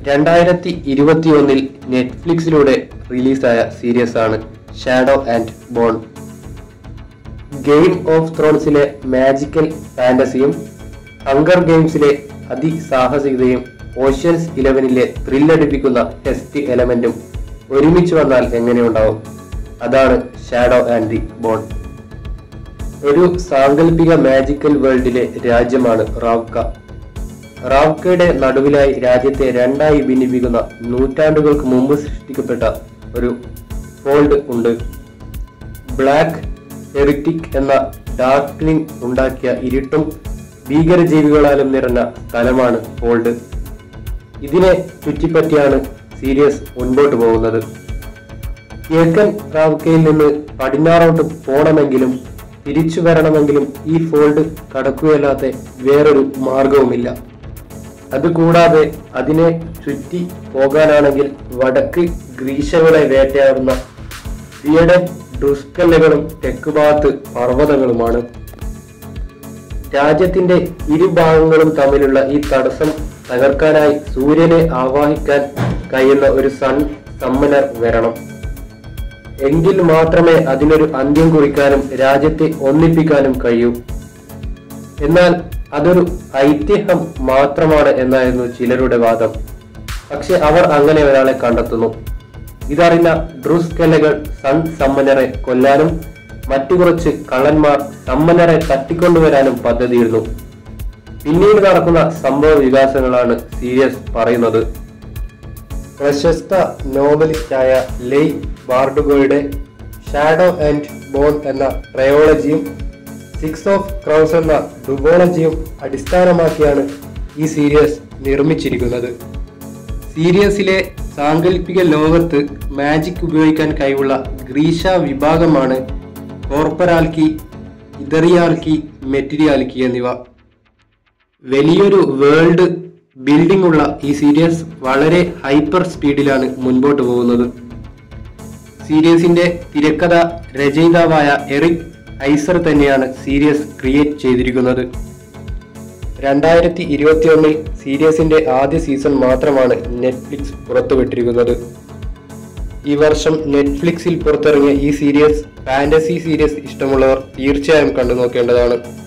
രണ്ടായിരത്തി ഇരുപത്തിയൊന്നിൽ നെറ്റ്ഫ്ലിക്സിലൂടെ റിലീസായ സീരീസ് ആണ് Shadow and Bone Game of ത്രോൺസിലെ മാജിക്കൽ ഫാന്റസിയും ഹങ്കർ ഗെയിംസിലെ അതിസാഹസികതയും ഓഷ്യൻസ് ഇലവനിലെ ത്രില്ലടിപ്പിക്കുന്ന ടെസ്റ്റ് എലമെന്റും ഒരുമിച്ച് വന്നാൽ എങ്ങനെയുണ്ടാവും അതാണ് ഷാഡോ ആൻഡ് ദി ബോൺ ഒരു സാങ്കല്പിക മാജിക്കൽ വേൾഡിലെ രാജ്യമാണ് റാവ്ക റാവ്കയുടെ നടുവിലായി രാജ്യത്തെ രണ്ടായി ഭിന്നിപ്പിക്കുന്ന നൂറ്റാണ്ടുകൾക്ക് മുമ്പ് സൃഷ്ടിക്കപ്പെട്ട ഒരു ഫോൾഡ് ഉണ്ട് ബ്ലാക്ക് ഹെറിറ്റിക് എന്ന ഡാർക്ക്ലിംഗ് ഉണ്ടാക്കിയ ഇരുട്ടും ഭീകരജീവികളാലും നിറഞ്ഞ സ്ഥലമാണ് ഫോൾഡ് ഇതിനെ ചുറ്റിപ്പറ്റിയാണ് സീരീസ് മുൻപോട്ട് പോകുന്നത് കിഴക്കൻ റാവുക്കയിൽ നിന്ന് പടിഞ്ഞാറോട്ട് പോണമെങ്കിലും തിരിച്ചു വരണമെങ്കിലും ഈ ഫോൾഡ് കടക്കുകയല്ലാതെ വേറൊരു മാർഗവുമില്ല അതുകൂടാതെ അതിനെ ചുറ്റി പോകാനാണെങ്കിൽ വടക്ക് ഗ്രീഷകളെ വേട്ടയാടുന്ന സിയഡൻ ഡുസ്കല്ലുകളും തെക്ക് ഭാഗത്ത് പർവ്വതങ്ങളുമാണ് രാജ്യത്തിന്റെ ഇരുഭാഗങ്ങളും തമ്മിലുള്ള ഈ തടസ്സം തകർക്കാനായി സൂര്യനെ ആവാഹിക്കാൻ കഴിയുന്ന ഒരു സൺ സമ്മനർ വരണം എങ്കിൽ മാത്രമേ അതിനൊരു അന്ത്യം കുറിക്കാനും രാജ്യത്തെ ഒന്നിപ്പിക്കാനും കഴിയൂ എന്നാൽ അതൊരു ഐതിഹ്യം മാത്രമാണ് എന്നായിരുന്നു ചിലരുടെ വാദം പക്ഷെ അവർ അങ്ങനെ ഒരാളെ കണ്ടെത്തുന്നു ഇതറിഞ്ഞ ഡ്രൂസ്കെല്ലകൾ സൺ സമ്മനറെ കൊല്ലാനും മറ്റു കുറച്ച് കള്ളന്മാർ സമ്മനറെ തട്ടിക്കൊണ്ടുവരാനും പദ്ധതിയിരുന്നു പിന്നീട് നടക്കുന്ന സംഭവ വികാസങ്ങളാണ് സീരിയസ് പറയുന്നത് പ്രശസ്ത നോവലിസ്റ്റായ ലെയ് ബാർഡുഗോയുടെ ഷാഡോ ആൻഡ് ബോൺ എന്ന ട്രയോളജിയും സിക്സ് ഓഫ് ക്രൗസ് എന്ന ഡുബോളജിയും അടിസ്ഥാനമാക്കിയാണ് ഈ സീരീസ് നിർമ്മിച്ചിരിക്കുന്നത് സീരീസിലെ സാങ്കല്പിക ലോകത്ത് മാജിക് ഉപയോഗിക്കാൻ കഴിവുള്ള ഗ്രീഷ വിഭാഗമാണ് കോർപ്പറാൽക്കി ഇതറിയാൽക്കി മെറ്റീരിയാൽക്കി എന്നിവ വലിയൊരു വേൾഡ് ബിൽഡിംഗ് ഉള്ള ഈ സീരീസ് വളരെ ഹൈപ്പർ സ്പീഡിലാണ് മുൻപോട്ട് പോകുന്നത് സീരീസിന്റെ തിരക്കഥ രചയിതാവായ എറിക് ഐസർ തന്നെയാണ് സീരീസ് ക്രിയേറ്റ് ചെയ്തിരിക്കുന്നത് രണ്ടായിരത്തി ഇരുപത്തിയൊന്നിൽ സീരീസിന്റെ ആദ്യ സീസൺ മാത്രമാണ് നെറ്റ്ഫ്ലിക്സ് പുറത്തുവിട്ടിരിക്കുന്നത് ഈ വർഷം നെറ്റ്ഫ്ലിക്സിൽ പുറത്തിറങ്ങിയ ഈ സീരീസ് ഫാന്റസി സീരീസ് ഇഷ്ടമുള്ളവർ തീർച്ചയായും കണ്ടു നോക്കേണ്ടതാണ്